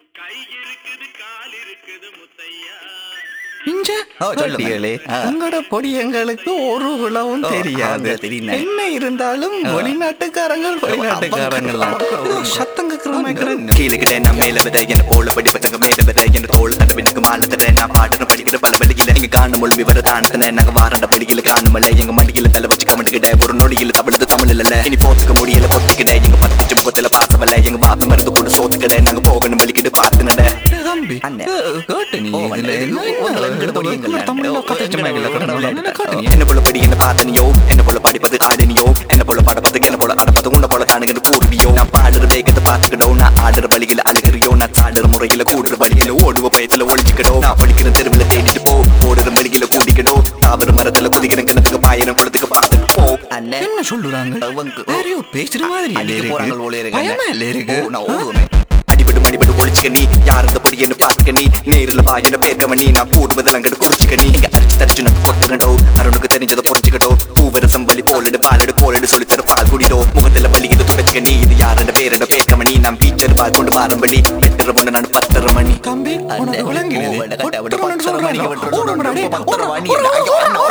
கை இருக்குது கால் இருக்குது முத்தையா இஞ்ச ஓ, சொல்லுங்க. பட்டியலே ஆ. உங்களோட பொடியங்களுக்கு ஒரு உளவும் ஓ, தெரியாது அது தெரியுமே. என்ன இருந்தாலும் வெளிநாட்டுக்காரங்க வெளிநாட்டுக்காரங்க தான் அவங்க- ஏதோ சத்தம் கேட்கிற மாதிரி கீழே நான் மேல விட என்ன போல படி பசங்க மேல விட என்ன தோல் தட்ட பின்னுக்கு மால தட்ட நான் பாடுற படிக்கிற பல வழியில நீங்க காணும் மொழி விவர தானத்தின நாங்க வாரண்ட படியில காணுமல எங்க மடியில தலை வச்சு கமெண்ட்கிட்ட ஒரு நொடியில தமிழது தமிழ் இல்ல இனி போத்துக்க முடியல பொத்துக்கிட்ட எங்க பத்து முகத்துல பாசமல எங்க பாப்பி மருந்து கூட சோத்துக்கிட்ட நாங்க போகணும் வலிக்கிட்டு பார்த்து நட தம்பி அண்ணே. ஏ, கேட்டு நீ ஓ, இதுல அண்ணே. என்ன ஓ, ரெண்டு பொடியங்கள் அண்ணே. தமிழ்ல ஓ, கதைச்ச ரெண்டு மாதிரி பொடியங்கள் கடவுளே. அண்ணே. என்ன கேட்டு நீ? என்ன போல படி என்ன பார்த்தனியோ என்ன போல படிப்பது ஆடினியோ என்ன போல படப்பது என்ன போல அடப்பது உன்ன போல காணுகிற கூடுவியோ நான் பாடுற வேகத்தை பார்த்துக்கிட்டோ நான் ஆடுற வழியில அழுகிறியோ நான் சாடுற முறையில கூடுற வழியில ஓடுவ பயத்துல ஒழிச்சுக்கிடோ நான் படிக்கிற தெருவுல தேடிட்டு போ ஓடுற வழியில கூட்டிக்கிடோ தாவர மரத்துல குதிக்கிற கிணத்துக்கு பாயிரம் குளத்துக்கு பார்த்துட்டு போ அண்ணே என்ன சொல்லுறாங்க அவங்க- யாரையோ பேசுற மாதிரி இல்ல அடிக்க போறாங்க போல இருக்கு இருக்கு பயமா இல்ல இருக்கு ஓ, நான் ஓடுவேன் அடிபடு மடிபடு ஒழிச்சுக்க நீ யார் இந்த பொடி என்று பார்த்துக்க நீ நேரில் வாயின பேர்க்க நீ நான் கூடுவதில் அங்கிட்டு குளிச்சுக்க நீ இங்க அரிச்சு தரிச்சு நான் கொத்துக்கண்டோ அருணுக்கு தெரிஞ்சதை புரிஞ்சுக்கிட்டோ பூவரசம் வலி போலடு பாலடு போலடு சொல்லி தர பால் குடிடோ முகத்துல வலி இது துடைச்சுக்க நீ இது யாரோட பேரோட பேர்க்க நீ நான் வீட்டில் பால் கொண்டு பாரம்படி எட்டரை மணி நான் பத்தரை மணி தம்பி அண்ணே, உனக்கு விளங்குகிறது ஓ, வேண்டாம், கட்ட விட ஒட்டுறோம்னு பத்தரை மணிக்கு சொல்றாங்க. விட்டுறோம். ஓடுங்கடா, டேய், பத்தரை ஓடுறா, மணி. ஓடுறா, ஐயோ, அண்ணா,